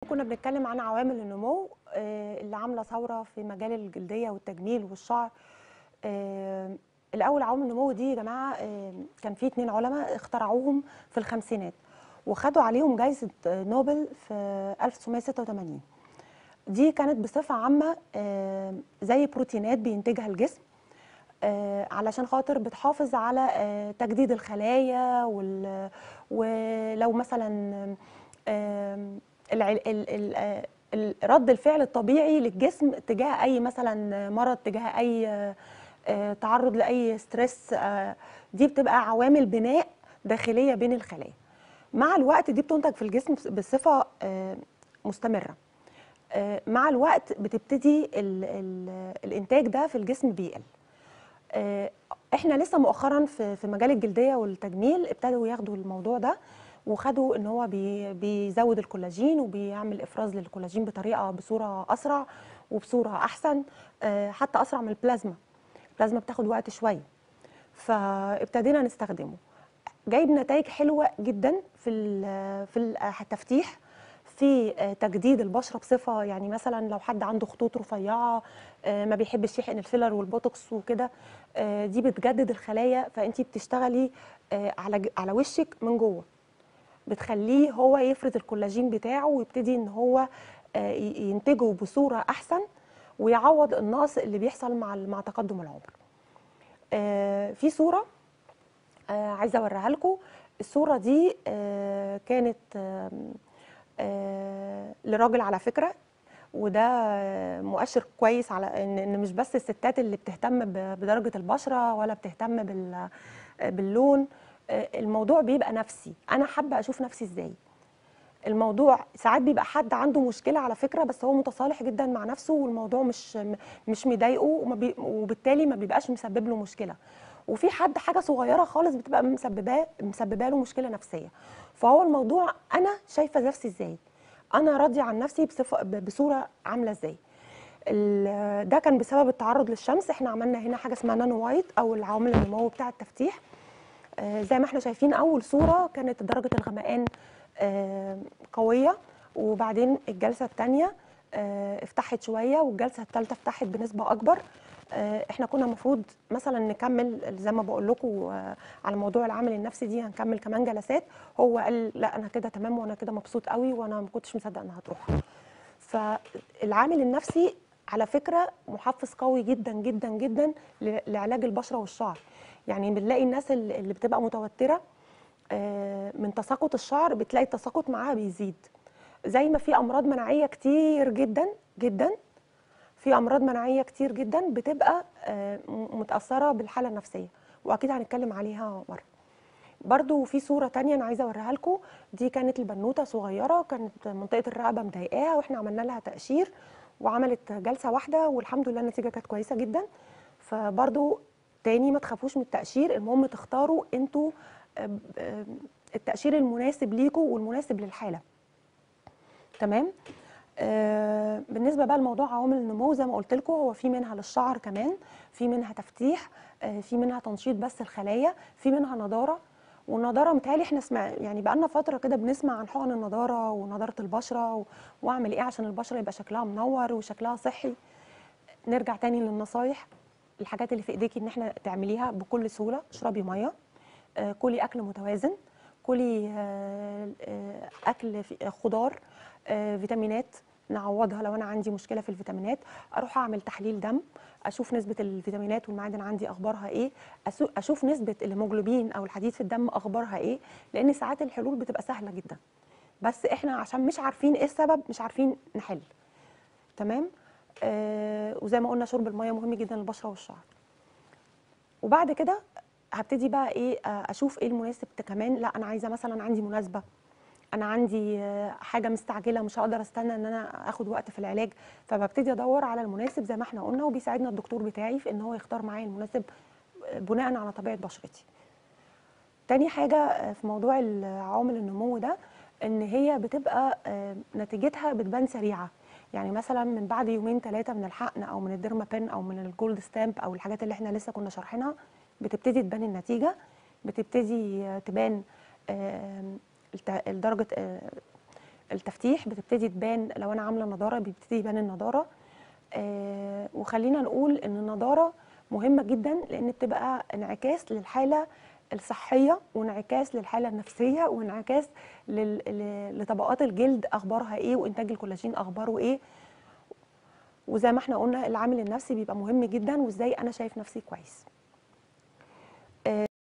كنا بنتكلم عن عوامل النمو آه، اللي عامله ثوره في مجال الجلديه والتجميل والشعر آه، الاول عوامل النمو دي يا جماعه آه، كان في اتنين علماء اخترعوهم في الخمسينات وخدوا عليهم جائزه نوبل في 1986 دي كانت بصفه عامه آه، زي بروتينات بينتجها الجسم آه، علشان خاطر بتحافظ على آه، تجديد الخلايا وال- ولو مثلا آم، الع- ال- ال- آه، ال- رد الفعل الطبيعي للجسم تجاه اي مثلا مرض تجاه اي آه، آه، تعرض لاي ستريس آه، دي بتبقى عوامل بناء داخليه بين الخلايا مع الوقت دي بتنتج في الجسم بصفه آه، مستمره آه، مع الوقت بتبتدي ال ال الانتاج ده في الجسم بيقل آه، احنا لسه مؤخرا في في مجال الجلديه والتجميل ابتدوا ياخدوا الموضوع ده وخدوا ان هو بي بيزود الكولاجين وبيعمل افراز للكولاجين بطريقه بصوره اسرع وبصوره احسن آه، حتى اسرع من البلازما البلازما بتاخد وقت شويه فابتدينا نستخدمه جايب نتائج حلوه جدا في ال- في التفتيح في آه، تجديد البشره بصفه يعني مثلا لو حد عنده خطوط رفيعه آه، ما بيحبش يحقن الفيلر والبوتوكس وكده آه، دي بتجدد الخلايا فانت بتشتغلي آه، على ج- على وشك من جوه بتخليه هو يفرز الكولاجين بتاعه ويبتدي ان هو آه، ي- ينتجه بصوره احسن ويعوض النقص اللي بيحصل مع ال- مع تقدم العمر آه، في صوره آه، عايزه اوريها لكم الصوره دي آه، كانت آم، آه، لراجل على فكره وده آه، مؤشر كويس على ان ان مش بس الستات اللي بتهتم ب- بدرجه البشره ولا بتهتم بال- آه، باللون آه، الموضوع بيبقى نفسي انا حابه اشوف نفسي ازاي الموضوع ساعات بيبقى حد عنده مشكله على فكره بس هو متصالح جدا مع نفسه والموضوع مش مش مضايقه وما بي وبالتالي ما بيبقاش مسبب له مشكله وفي حد حاجه صغيره خالص بتبقى مسبباه مسببه له مشكله نفسيه فهو الموضوع انا شايفه نفسي ازاي انا راضيه عن نفسي بصفه ب- بصوره عامله ازاي ال- ده كان بسبب التعرض للشمس احنا عملنا هنا حاجه اسمها نانو وايت او العوامل النمو بتاع التفتيح آه، زي ما احنا شايفين اول صوره كانت درجه الغمقان آه، قويه وبعدين الجلسه الثانيه افتحت شويه والجلسه الثالثه افتحت بنسبه اكبر آه، احنا كنا المفروض مثلا نكمل زي ما بقول لكم آه، على موضوع العامل النفسي دي هنكمل كمان جلسات هو قال لا انا كده تمام وانا كده مبسوط قوي وانا ما كنتش مصدق انها هتروح فالعامل النفسي على فكره محفز قوي جدا جدا جدا ل- لعلاج البشره والشعر يعني بنلاقي الناس اللي اللي بتبقى متوتره آه، من تساقط الشعر بتلاقي التساقط معاها بيزيد زي ما في امراض مناعيه كتير جدا جدا في امراض مناعيه كتير جدا بتبقى آه، م- متاثره بالحاله النفسيه واكيد هنتكلم عليها مره برضو في صورة تانية أنا عايزة أوريها لكم دي كانت البنوتة صغيرة كانت منطقة الرقبة مضايقاها وإحنا عملنا لها تقشير وعملت جلسة واحدة والحمد لله النتيجة كانت كويسة جدا فبرضو تاني ما تخافوش من التقشير المهم تختاروا انتوا آه، آه، التقشير المناسب ليكوا والمناسب للحالة تمام آه بالنسبه بقى لموضوع عوامل النمو زي ما قلت لكم هو في منها للشعر كمان في منها تفتيح آه في منها تنشيط بس الخلايا في منها نضاره والنضاره متهيألي احنا سمع يعني بقى لنا فتره كده بنسمع عن حقن النضاره ونضاره البشره و... واعمل ايه عشان البشره يبقى شكلها منور وشكلها صحي نرجع تاني للنصايح الحاجات اللي في ايديكي ان احنا تعمليها بكل سهوله اشربي ميه آه، كلي اكل متوازن كلي آه، آه، اكل في- خضار آه، فيتامينات نعوضها لو انا عندي مشكله في الفيتامينات اروح اعمل تحليل دم اشوف نسبه الفيتامينات والمعادن عندي اخبارها ايه أسو- اشوف نسبه الهيموجلوبين او الحديد في الدم اخبارها ايه لان ساعات الحلول بتبقى سهله جدا بس احنا عشان مش عارفين ايه السبب مش عارفين نحل تمام آه وزي ما قلنا شرب الميه مهم جدا للبشره والشعر وبعد كده هبتدي بقى ايه آه، اشوف ايه المناسب كمان لا انا عايزه مثلا عندي مناسبه انا عندي آه، حاجه مستعجله مش هقدر استنى ان انا اخد وقت في العلاج فببتدي ادور على المناسب زي ما احنا قلنا وبيساعدنا الدكتور بتاعي في ان هو يختار معايا المناسب آه، بناء على طبيعه بشرتي تاني حاجة آه، في موضوع عوامل النمو ده ان هي بتبقى آه، نتيجتها بتبان سريعة يعني مثلا من بعد يومين ثلاثة من الحقن او من الديرما بين او من الجولد ستامب او الحاجات اللي احنا لسه كنا شارحينها بتبتدي تبان النتيجة بتبتدي آه، تبان آم، الت- درجة آه، التفتيح بتبتدي تبان لو انا عامله نضاره بيبتدي يبان النضاره آه وخلينا نقول ان النضاره مهمه جدا لان بتبقى انعكاس للحاله الصحيه وانعكاس للحاله النفسيه وانعكاس لل... ل- لطبقات الجلد اخبارها ايه وانتاج الكولاجين اخباره ايه وزي ما احنا قلنا العامل النفسي بيبقى مهم جدا وازاي انا شايف نفسي كويس